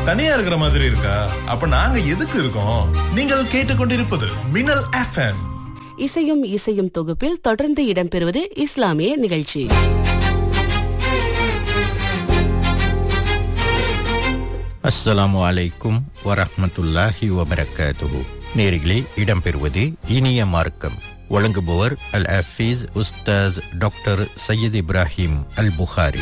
தனியா இருக்கிற மாதிரி இருக்கா அப்ப நாங்க எதுக்கு இருக்கோம் நீங்கள் கேட்டுக்கொண்டிருப்பது மின்னல் எஃப்எம் இசையும் இசையும் தொகுப்பில் தொடர்ந்து இடம்பெறுவது இஸ்லாமிய நிகழ்ச்சி அஸ்ஸலாமு அலைக்கும் வரஹ்மத்துல்லாஹி வபரகாத்துஹு நேரிலே இடம்பெறுவது இனிய மார்க்கம் வழங்குபவர் அல் ஹஃபீஸ் உஸ்தாஸ் டாக்டர் சையத் இப்ராஹிம் அல் புகாரி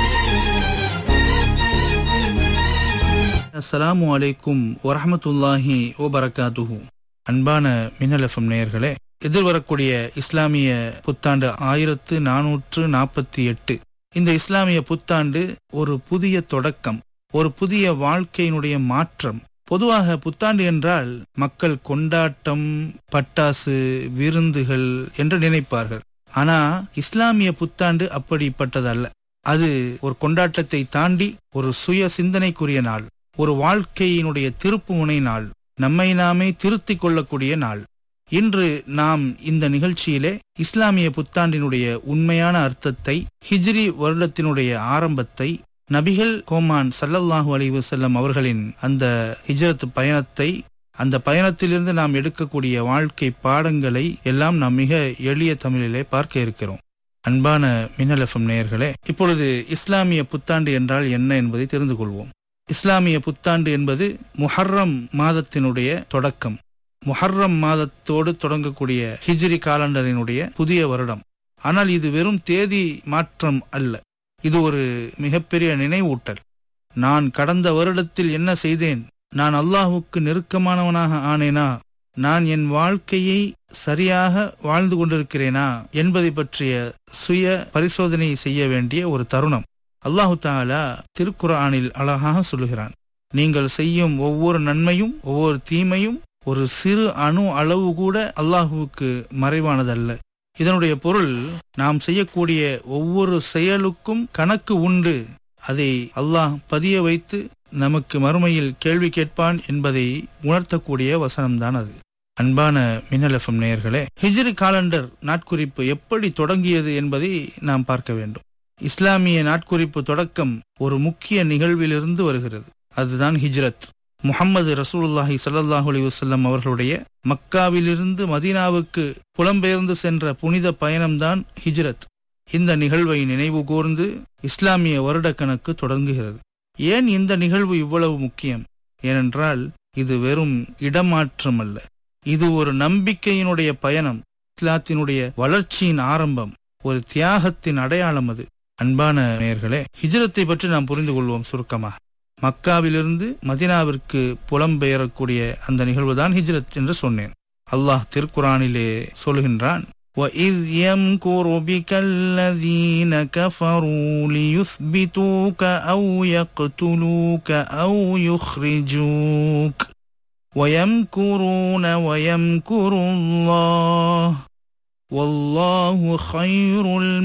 அஸ்ஸலாமு அலைக்கும் வரஹமத்துல்லாஹி வபரகாத்துஹு அன்பான மின்னலஃபம் நேயர்களே எதிர்வரக்கூடிய இஸ்லாமிய புத்தாண்டு ஆயிரத்து நானூற்று நாற்பத்தி எட்டு இந்த இஸ்லாமிய புத்தாண்டு ஒரு புதிய தொடக்கம் ஒரு புதிய வாழ்க்கையினுடைய மாற்றம் பொதுவாக புத்தாண்டு என்றால் மக்கள் கொண்டாட்டம் பட்டாசு விருந்துகள் என்று நினைப்பார்கள் ஆனா இஸ்லாமிய புத்தாண்டு அப்படிப்பட்டதல்ல அது ஒரு கொண்டாட்டத்தை தாண்டி ஒரு சுய சிந்தனைக்குரிய நாள் ஒரு வாழ்க்கையினுடைய திருப்புமுனை நாள் நம்மை நாமே திருத்திக் கொள்ளக்கூடிய நாள் இன்று நாம் இந்த நிகழ்ச்சியிலே இஸ்லாமிய புத்தாண்டினுடைய உண்மையான அர்த்தத்தை ஹிஜ்ரி வருடத்தினுடைய ஆரம்பத்தை நபிகள் கோமான் சல்லல்லாஹு அலைஹி வஸல்லம் அவர்களின் அந்த ஹிஜ்ரத் பயணத்தை அந்த பயணத்திலிருந்து நாம் எடுக்கக்கூடிய வாழ்க்கை பாடங்களை எல்லாம் நாம் மிக எளிய தமிழிலே பார்க்க இருக்கிறோம் அன்பான மின்னல் எஃப்எம் நேயர்களே இப்பொழுது இஸ்லாமிய புத்தாண்டு என்றால் என்ன என்பதை தெரிந்து கொள்வோம் இஸ்லாமிய புத்தாண்டு என்பது முஹர்ரம் மாதத்தினுடைய தொடக்கம் முஹர்ரம் மாதத்தோடு தொடங்கக்கூடிய ஹிஜ்ரி காலண்டரினுடைய புதிய வருடம் ஆனால் இது வெறும் தேதி மாற்றம் அல்ல இது ஒரு மிகப்பெரிய நினைவூட்டல் நான் கடந்த வருடத்தில் என்ன செய்தேன் நான் அல்லாஹுக்கு நெருக்கமானவனாக ஆனேனா நான் என் வாழ்க்கையை சரியாக வாழ்ந்து கொண்டிருக்கிறேனா என்பதை பற்றிய சுய பரிசோதனை செய்ய வேண்டிய ஒரு தருணம் அல்லாஹு தாலா திருக்குரானில் அழகாக சொல்லுகிறான் நீங்கள் செய்யும் ஒவ்வொரு நன்மையும் ஒவ்வொரு தீமையும் ஒரு சிறு அணு அளவு கூட அல்லாஹுவுக்கு மறைவானதல்ல இதனுடைய பொருள் நாம் செய்யக்கூடிய ஒவ்வொரு செயலுக்கும் கணக்கு உண்டு அதை அல்லாஹ் பதிய வைத்து நமக்கு மறுமையில் கேள்வி கேட்பான் என்பதை உணர்த்தக்கூடிய வசனம்தான் அது அன்பான மின்னல் எஃப்எம் நேயர்களே ஹிஜ்ரி காலண்டர் நாட்குறிப்பு எப்படி தொடங்கியது என்பதை நாம் பார்க்க வேண்டும் இஸ்லாமிய நாட்குறிப்பு தொடக்கம் ஒரு முக்கிய நிகழ்விலிருந்து வருகிறது அதுதான் ஹிஜ்ரத் முகமது ரசூலுல்லாஹி சல்லாஹூ அலி வசல்லம் அவர்களுடைய மக்காவிலிருந்து மதீனாவுக்கு புலம்பெயர்ந்து சென்ற புனித பயணம்தான் ஹிஜ்ரத் இந்த நிகழ்வை நினைவு கூர்ந்து இஸ்லாமிய வருடக்கணக்கு தொடங்குகிறது ஏன் இந்த நிகழ்வு இவ்வளவு முக்கியம் ஏனென்றால் இது வெறும் இடமாற்றம் அல்ல இது ஒரு நம்பிக்கையினுடைய பயணம் இஸ்லாத்தினுடைய வளர்ச்சியின் ஆரம்பம் ஒரு தியாகத்தின் அடையாளம் அது அன்பான நேயர்களே ஹிஜ்ரத்தை பற்றி நாம் புரிந்து கொள்வோம் சுருக்கமாக மக்காவிலிருந்து மதினாவிற்கு புலம்பெயரக்கூடிய அந்த நிகழ்வுதான் ஹிஜ்ரத் என்று சொன்னேன் அல்லாஹ் திருக்குரானிலே சொல்கின்றான் وَإِذْ يَمْكُرُ بِكَ الَّذِينَ كَفَرُوا لِيُثْبِتُوكَ أَوْ يَقْتُلُوكَ أَوْ يُخْرِجُوكَ وَيَمْكُرُونَ وَيَمْكُرُ اللَّهُ وَاللَّهُ خَيْرُ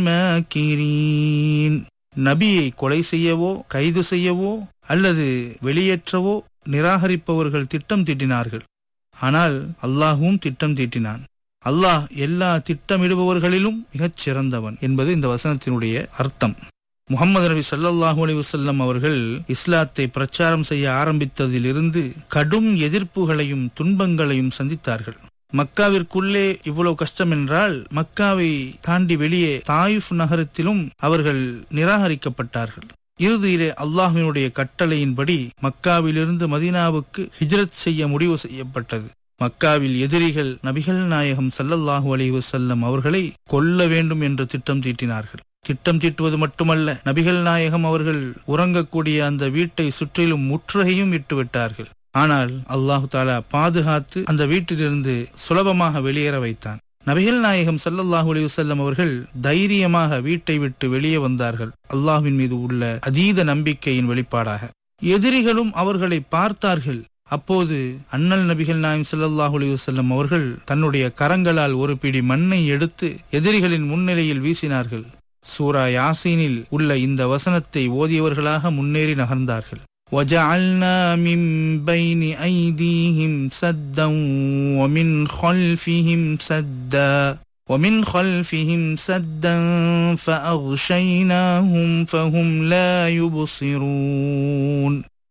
الْمَاكِرِينَ நபியை கொலை செய்யவோ கைது செய்யவோ அல்லது வெளியேற்றவோ நிராகரிப்பவர்கள் திட்டம் தீட்டினார்கள் ஆனால் அல்லாஹும் திட்டம் தீட்டினான் அல்லாஹ் எல்லா திட்டமிடுபவர்களிலும் மிகச் சிறந்தவன் என்பது இந்த வசனத்தினுடைய அர்த்தம் முகமது நபி சல்லாஹூ அலி வசல்லம் அவர்கள் இஸ்லாத்தை பிரச்சாரம் செய்ய ஆரம்பித்ததிலிருந்து கடும் எதிர்ப்புகளையும் துன்பங்களையும் சந்தித்தார்கள் மக்காவிற்குள்ளே இவ்வளவு கஷ்டம் என்றால் மக்காவை தாண்டி வெளியே தாயிஃப் நகரத்திலும் அவர்கள் நிராகரிக்கப்பட்டார்கள் இறுதியிலே அல்லாஹினுடைய கட்டளையின்படி மக்காவிலிருந்து மதீனாவுக்கு ஹிஜ்ரத் செய்ய முடிவு செய்யப்பட்டது மக்காவில் எதிரிகள் நபிகள் நாயகம் சல்லல்லாஹு அலைஹி வஸல்லம் அவர்களை கொல்ல வேண்டும் என்று திட்டம் தீட்டினார்கள் திட்டம் தீட்டுவது மட்டுமல்ல நபிகள் நாயகம் அவர்கள் உறங்கக்கூடிய அந்த வீட்டை சுற்றிலும் முற்றுகையும் இட்டுவிட்டார்கள் ஆனால் அல்லாஹு தாலா பாதுகாத்து அந்த வீட்டிலிருந்து சுலபமாக வெளியேற வைத்தான் நபிகள் நாயகம் சல்லல்லாஹு அலைஹி வஸல்லம் அவர்கள் தைரியமாக வீட்டை விட்டு வெளியே வந்தார்கள் அல்லாஹ்வின் மீது உள்ள அதீத நம்பிக்கையின் வெளிப்பாடாக எதிரிகளும் அவர்களை பார்த்தார்கள் அப்போது அண்ணல் நபிகள் நாயம் ஸல்லல்லாஹு அலைஹி வஸல்லம் அவர்கள் தன்னுடைய கரங்களால் ஒரு பிடி மண்ணை எடுத்து எதிரிகளின் முன்னிலையில் வீசினார்கள் சூரா யாசீனில் உள்ள இந்த வசனத்தை ஓதியவர்களாக முன்னேறி நகர்ந்தார்கள் وجعلنا من بين أيديهم سدا ومن خلفهم سدا ومن خلفهم سدا فأغشيناهم فهم لا يبصرون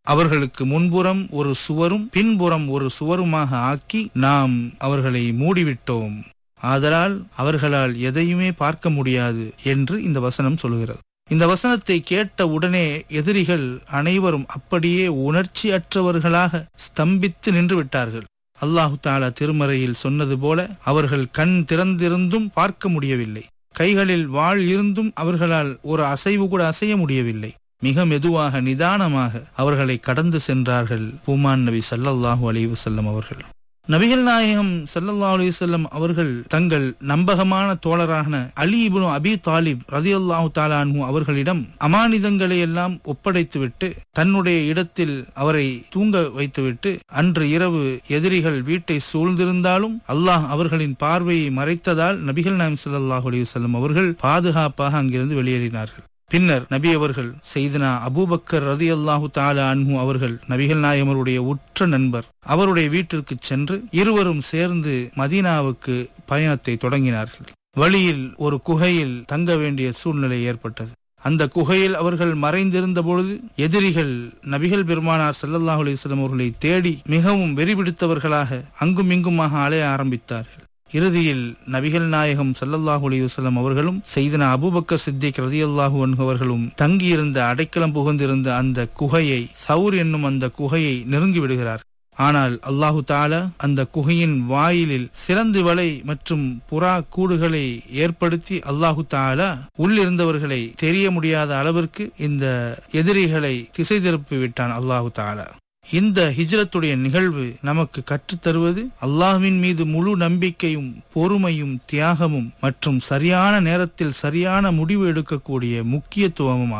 அவர்களுக்கு முன்புறம் ஒரு சுவரும் பின்புறம் ஒரு சுவருமாக ஆக்கி நாம் அவர்களை மூடிவிட்டோம் ஆதலால் அவர்களால் எதையுமே பார்க்க முடியாது என்று இந்த வசனம் சொல்கிறது இந்த வசனத்தை கேட்ட உடனே எதிரிகள் அனைவரும் அப்படியே உணர்ச்சி அற்றவர்களாக ஸ்தம்பித்து நின்று விட்டார்கள் அல்லாஹு தாலா திருமறையில் சொன்னது போல அவர்கள் கண் திறந்திருந்தும் பார்க்க முடியவில்லை கைகளில் வாழ் இருந்தும் அவர்களால் ஒரு அசைவு கூட அசைய முடியவில்லை மிக மெதுவாக நிதானமாக அவர்களை கடந்து சென்றார்கள் பூமான் நபி சல்லல்லாஹு அலைஹி வஸல்லம் அவர்கள் நபிகள் நாயகம் சல்லல்லாஹு அலைஹி வஸல்லம் அவர்கள் தங்கள் நம்பகமான தோழரான அலி இப்னு அபி தாலிப் ரதியல்லாஹு தாலானு அவர்களிடம் அமானிதங்களை எல்லாம் ஒப்படைத்துவிட்டு தன்னுடைய இடத்தில் அவரை தூங்க வைத்துவிட்டு அன்று இரவு எதிரிகள் வீட்டை சூழ்ந்திருந்தாலும் அல்லாஹ் அவர்களின் பார்வையை மறைத்ததால் நபிகள் நாயம் ஸல்லல்லாஹு அலைஹி வஸல்லம் அவர்கள் பாதுகாப்பாக அங்கிருந்து வெளியேறினார்கள் பின்னர் நபி அவர்கள் செய்தனா அபூபக்கர் ரதி அல்லாஹு தாலா அன்ஹு அவர்கள் நபிகள் நாயகருடைய உற்ற நண்பர் அவருடைய வீட்டிற்கு சென்று இருவரும் சேர்ந்து மதீனாவுக்கு பயணத்தை தொடங்கினார்கள் வழியில் ஒரு குகையில் தங்க வேண்டிய சூழ்நிலை ஏற்பட்டது அந்த குகையில் அவர்கள் மறைந்திருந்த பொழுது எதிரிகள் நபிகள் பெருமானார் ஸல்லல்லாஹு அலைஹி வஸல்லம் அவர்களை தேடி மிகவும் வெறிபிடித்தவர்களாக அங்கும் இங்குமாக அலைய ஆரம்பித்தார்கள் இறுதியில் நபிகள் நாயகம் ஸல்லல்லாஹு அலைஹி வஸல்லம் அவர்களும் செய்தன அபூபக்கர் சித்திக் ரதியல்லாஹு அன்ஹு அவர்களும் தங்கியிருந்த அடைக்கலம் புகுந்திருந்த அந்த குகையை சவுர் என்னும் அந்த குகையை நெருங்கி விடுகிறார் ஆனால் அல்லாஹு தாலா அந்த குகையின் வாயிலில் சிறந்து வலை மற்றும் புறா கூடுகளை ஏற்படுத்தி அல்லாஹு தாலா உள்ளிருந்தவர்களை தெரிய முடியாத அளவிற்கு இந்த எதிரிகளை திசை திருப்பி விட்டான் அல்லாஹு தாலா இந்த ஹிஜ்ரத்துடைய நிகழ்வு நமக்கு கற்றுத்தருவது அல்லாஹ்வின் மீது முழு நம்பிக்கையும் பொறுமையும் தியாகமும் மற்றும் சரியான நேரத்தில் சரியான முடிவு எடுக்கக்கூடிய முக்கியத்துவமும்